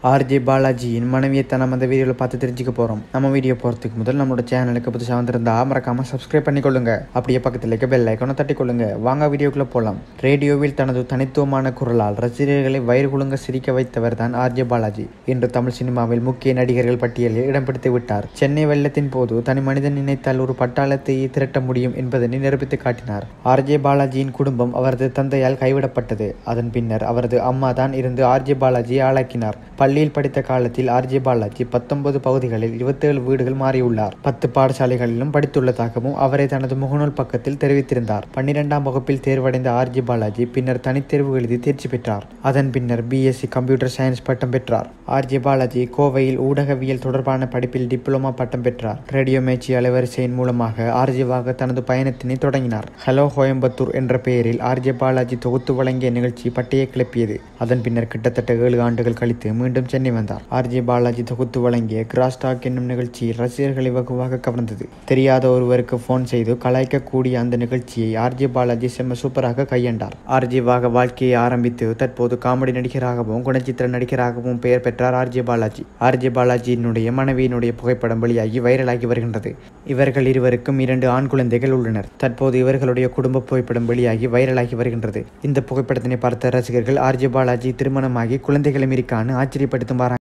RJ பாலாஜியின் மனைவியை தான் நம்ம அந்த வீடியோவில் பார்த்து தெரிஞ்சுக்க போகிறோம் நம்ம வீடியோ போகிறதுக்கு முதல் நம்மளோட சேனலுக்கு புதுசாக வந்திருந்தா மறக்காம சப்ஸ்கிரைப் பண்ணிக்கொள்ளுங்க அப்படியே பக்கத்தில் இருக்க பெல் ஐக்கனை தட்டிக்கொள்ளுங்க வாங்க வீடியோக்குள்ளே போகலாம் ரேடியோவில் தனது தனித்துவமான குரலால் ரசிகர்களை வயிறு குலுங்க சிரிக்க வைத்தவர் தான் ஆர்ஜே பாலாஜி இன்று தமிழ் சினிமாவில் முக்கிய நடிகர்கள் பட்டியலில் இடம் பிடித்து விட்டார் சென்னை வெள்ளத்தின் போது தனி மனிதன் நினைத்தால் ஒரு பட்டாளத்தை திரட்ட முடியும் என்பதனை நிரூபித்து காட்டினார் ஆர்ஜே பாலாஜியின் குடும்பம் அவரது தந்தையால் கைவிடப்பட்டது அதன் பின்னர் அவரது அம்மா தான் இருந்து ஆர்ஜே பாலாஜியை ஆளாக்கினார் பள்ளியில் படித்த காலத்தில் ஆர்ஜே பாலாஜி பத்தொன்பது பகுதிகளில் இருபத்தேழு வீடுகள் மாறியுள்ளார் பத்து பாடசாலைகளிலும் படித்துள்ளதாகவும் அவரை தனது முகநூல் பக்கத்தில் தெரிவித்திருந்தார் பன்னிரெண்டாம் வகுப்பில் தேர்வடைந்த ஆர்ஜே பாலாஜி பின்னர் தனித்தேர்வு எழுதி தேர்ச்சி பெற்றார் அதன் பின்னர் பிஎஸ்சி கம்ப்யூட்டர் சயின்ஸ் பட்டம் பெற்றார் ஆர்ஜே பாலாஜி கோவையில் ஊடகவியல் தொடர்பான படிப்பில் டிப்ளமா பட்டம் பெற்றார் ரேடியோ மேட்சி அலைவரிசையின் மூலமாக ஆர்ஜேவாக தனது பயணத்தினை தொடங்கினார் ஹலோ கோயம்புத்தூர் என்ற பெயரில் ஆர்ஜே பாலாஜி தொகுத்து வழங்கிய நிகழ்ச்சி பட்டையை கிளப்பியது அதன் பின்னர் கிட்டத்தட்ட ஏழு ஆண்டுகள் கழித்து மீண்டும் சென்னை வந்தார் ஆர்ஜே பாலாஜி தொகுத்து வழங்கிய கிராஸ் டாக் என்னும் நிகழ்ச்சி ரசிகர்களை வெகுவாக கவர்ந்தது தெரியாத ஒருவருக்கு போன் செய்து கலாய்க்கக்கூடிய அந்த நிகழ்ச்சியை ஆர்ஜே பாலாஜி செம்ம சூப்பராக கையாண்டார் ஆர்ஜேவாக வாழ்க்கையை ஆரம்பித்து தற்போது காமெடி நடிகராகவும் குணச்சித்திர நடிகராகவும் பெயர் பெற்றார் ஆர்ஜே பாலாஜி ஆர்ஜே பாலாஜியினுடைய மனைவியினுடைய புகைப்படம் வெளியாகி வைரலாகி வருகின்றது இவர்கள் இருவருக்கும் இரண்டு ஆண் குழந்தைகள் உள்ளனர் தற்போது இவர்களுடைய குடும்ப புகைப்படம் வெளியாகி வைரலாகி வருகின்றது இந்த புகைப்படத்தினை பார்த்த ரசிகர்கள் ஆர்ஜே பாலாஜி திருமணமாகி குழந்தைகளும் இருக்கான்னு ஆச்சரியப்படுத்தும் வராங்க